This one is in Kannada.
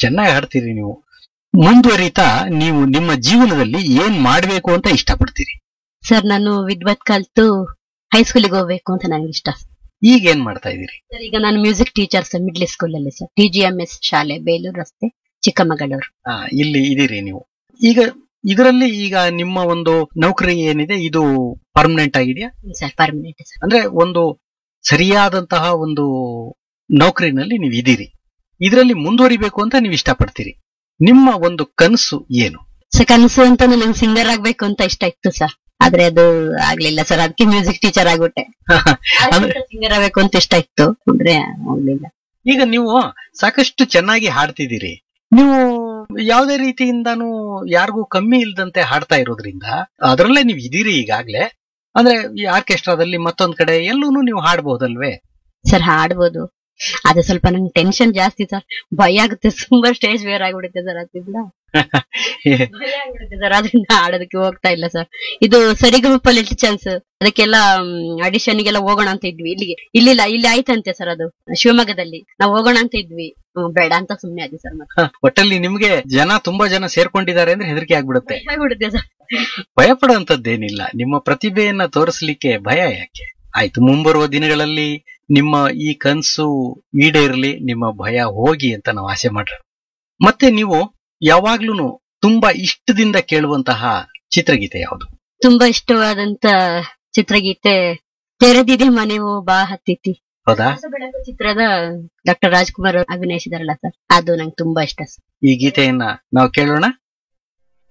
ಚೆನ್ನಾಗಿ ಹಾಡ್ತೀರಿ ನೀವು ಮುಂದುವರಿತಾ ನೀವು ನಿಮ್ಮ ಜೀವನದಲ್ಲಿ ಏನ್ ಮಾಡ್ಬೇಕು ಅಂತ ಇಷ್ಟಪಡ್ತೀರಿ ಸರ್ ನಾನು ವಿದ್ವತ್ ಕಲ್ತು ಹೈಸ್ಕೂಲಿಗೆ ಹೋಗ್ಬೇಕು ಅಂತ ನನಗೆ ಇಷ್ಟ ಈಗ ಏನ್ ಮಾಡ್ತಾ ಇದೀರಿ ಸರ್ ಈಗ ನಾನು music teacher sir middle school ಅಲ್ಲಿ sir T G M S ಶಾಲೆ ಬೇಲೂರು ರಸ್ತೆ ಚಿಕ್ಕಮಗಳೂರು ಆ, ಇಲ್ಲಿ ಇದೀರಿ ನೀವು ಈಗ ಇದರಲ್ಲಿ ಈಗ ನಿಮ್ಮ ಒಂದು ನೌಕರಿ ಏನಿದೆ ಇದು ಪರ್ಮನೆಂಟ್ ಆಗಿದೆಯಾ ಸರ್ ಪರ್ಮನೆಂಟ್ ಸರ್ ಅಂದ್ರೆ ಒಂದು ಸರಿಯಾದಂತಹ ಒಂದು ನೌಕರಿನಲ್ಲಿ ನೀವು ಇದೀರಿ ಇದರಲ್ಲಿ ಮುಂದುವರಿಬೇಕು ಅಂತ ನೀವು ಇಷ್ಟಪಡ್ತೀರಿ ನಿಮ್ಮ ಒಂದು ಕನಸು ಏನು ಸರ್ ಕನಸು ಅಂತ ನನಗೆ ಸಿಂಗರ್ ಆಗ್ಬೇಕು ಅಂತ ಇಷ್ಟ ಇತ್ತು ಸರ್ ಆದ್ರೆ ಅದು ಆಗ್ಲಿಲ್ಲ ಸರ್ ಅದಕ್ಕೆ ಮ್ಯೂಸಿಕ್ ಟೀಚರ್ ಆಗ್ಬಿಟ್ಟೆ ಅಂದ್ರೆ- ಸಿಂಗರ್ ಆಗ್ಬೇಕು ಅಂತ ಇಷ್ಟ ಇತ್ತು ಅಂದ್ರೆ ಹೋಗ್ಲಿಲ್ಲ ಈಗ ನೀವು ಸಾಕಷ್ಟು ಚೆನ್ನಾಗಿ ಹಾಡ್ತಿದ್ದೀರಿ ನೀವು ಯಾವುದೇ ರೀತಿಯಿಂದಾನು ಯಾರಿಗೂ ಕಮ್ಮಿ ಇಲ್ದಂತೆ ಹಾಡ್ತಾ ಇರೋದ್ರಿಂದ ಅದರಲ್ಲೇ ನೀವು ಇದೀರಿ ಈಗಾಗ್ಲೇ ಅಂದ್ರೆ ಈ ಆರ್ಕೆಸ್ಟ್ರಾದಲ್ಲಿ ಮತ್ತೊಂದ್ ಕಡೆ ಎಲ್ಲೂನು ನೀವು ಹಾಡ್ಬೋದಲ್ವೇ ಸರ್ ಹಾಡ್ಬೋದು ಅದು ಸ್ವಲ್ಪ ನಂಗೆ ಟೆನ್ಷನ್ ಜಾಸ್ತಿ ಸರ್ ಭಯ ಆಗುತ್ತೆ ತುಂಬಾ ಸ್ಟೇಜ್ ಬೇರ್ ಆಗ್ಬಿಡುತ್ತೆ ಸರ್ ಅದರಿಂದ ಭಯ ಆಗ್ಬಿಡುತ್ತೆ ಸರ್ ಅದರಿಂದ ಆಡೋದಕ್ಕೆ ಹೋಗ್ತಾ ಇಲ್ಲ ಸರ್ ಇದು ಸರಿಗಮಪ ಲಿಟಲ್ ಚಾನ್ಸ್ ಅದಕ್ಕೆಲ್ಲ ಆಡಿಷನ್ ಗೆಲ್ಲ ಹೋಗೋಣ ಅಂತ ಇದ್ವಿ ಇಲ್ಲಿಗೆ ಇಲ್ಲಿಲ್ಲ ಇಲ್ಲಿ ಆಯ್ತಂತೆ ಸರ್ ಅದು ಶಿವಮೊಗ್ಗದಲ್ಲಿ ನಾವು ಹೋಗೋಣ ಅಂತ ಇದ್ವಿ ಹ್ಮ್, ಬೇಡ ಅಂತ ಸುಮ್ನೆ ಆದ್ವಿ ಸರ್ ಮತ್ತೆ ಒಟ್ಟಲ್ಲಿ ನಿಮ್ಗೆ ಜನ ತುಂಬಾ ಜನ ಸೇರ್ಕೊಂಡಿದ್ದಾರೆ ಅಂದ್ರೆ ಹೆದರಿಕೆ ಆಗ್ಬಿಡುತ್ತೆ ಭಯ ಆಗ್ಬಿಡುತ್ತೆ ಸರ್ ಭಯ ಪಡುವಂತದ್ದೇನಿಲ್ಲ ನಿಮ್ಮ ಪ್ರತಿಭೆಯನ್ನ ತೋರಿಸ್ಲಿಕ್ಕೆ ಭಯ ಯಾಕೆ ಆಯ್ತು ಮುಂಬರುವ ದಿನಗಳಲ್ಲಿ ನಿಮ್ಮ ಈ ಕನ್ಸು ಈಡೇರ್ಲಿ ನಿಮ್ಮ ಭಯ ಹೋಗಿ ಅಂತ ನಾವು ಆಸೆ ಮಾಡ್ರ ಮತ್ತೆ ನೀವು ಯಾವಾಗ್ಲೂ ತುಂಬಾ ಇಷ್ಟದಿಂದ ಕೇಳುವಂತಹ ಚಿತ್ರಗೀತೆ ಯಾವುದು ತುಂಬಾ ಇಷ್ಟವಾದಂತ ಚಿತ್ರಗೀತೆ ತೆರೆದಿದೆ ಮನೆವು ಬಾ ಹತ್ತಿತಿ ಹೌದಾ ಹೊಸ ಬೆಳಕು ಚಿತ್ರದ ಡಾಕ್ಟರ್ ರಾಜ್ಕುಮಾರ್ ಅಭಿನಯಿಸಿದಾರಲ್ಲ ಸರ್ ಅದು ನಂಗೆ ತುಂಬಾ ಇಷ್ಟ ಸರ್ ಈ ಗೀತೆಯನ್ನ ನಾವು ಕೇಳೋಣ